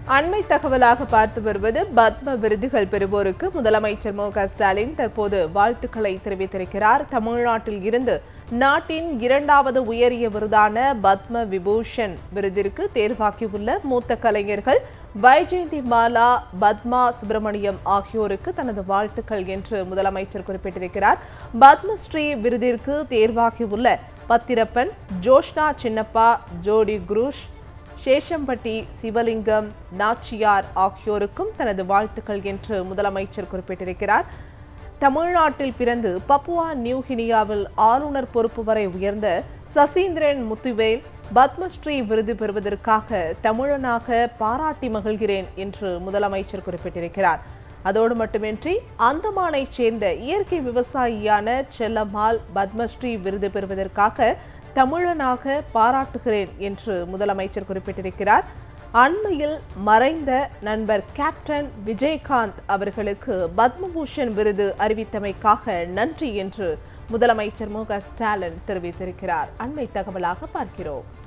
அண்மை தகவலாக பார்த்து வருவது பத்ம விருதுகள் பெறுவோருக்கு முதலமைச்சர் மு க ஸ்டாலின் தற்போது வாழ்த்துக்களை தெரிவித்திருக்கிறார் தமிழ்நாட்டில் இருந்து நாட்டின் இரண்டாவது உயரிய விருதான பத்ம விபூஷன் விருதிற்கு தேர்வாகியுள்ள மூத்த கலைஞர்கள் வைஜெயந்தி மாலா பத்மா சுப்பிரமணியம் ஆகியோருக்கு தனது வாழ்த்துக்கள் என்று முதலமைச்சர் குறிப்பிட்டிருக்கிறார் பத்மஸ்ரீ விருதிற்கு தேர்வாகியுள்ள பத்திரப்பன் ஜோஷ்னா சின்னப்பா ஜோடி குரூஷ் சேஷம்பட்டி சிவலிங்கம் நாச்சியார் ஆகியோருக்கும் தனது வாழ்த்துக்கள் என்று முதலமைச்சர் குறிப்பிட்டிருக்கிறார் தமிழ்நாட்டில் பிறந்து பப்புவா நியூகினியாவில் ஆளுநர் பொறுப்பு வரை உயர்ந்த சசீந்திரன் முத்துவேல் பத்மஸ்ரீ விருது பெறுவதற்காக தமிழனாக பாராட்டி மகிழ்கிறேன் என்று முதலமைச்சர் குறிப்பிட்டிருக்கிறார் அதோடு மட்டுமின்றி அந்தமானைச் சேர்ந்த இயற்கை விவசாயியான செல்லம்மாள் பத்மஸ்ரீ விருது பெறுவதற்காக தமிழனாக பாராட்டுகிறேன் என்று முதலமைச்சர் குறிப்பிட்டிருக்கிறார் அண்மையில் மறைந்த நண்பர் கேப்டன் விஜயகாந்த் அவர்களுக்கு பத்மபூஷன் விருது அறிவித்தமைக்காக நன்றி என்று முதலமைச்சர் மு க ஸ்டாலின் தெரிவித்திருக்கிறார் அண்மை தகவலாக பார்க்கிறோம்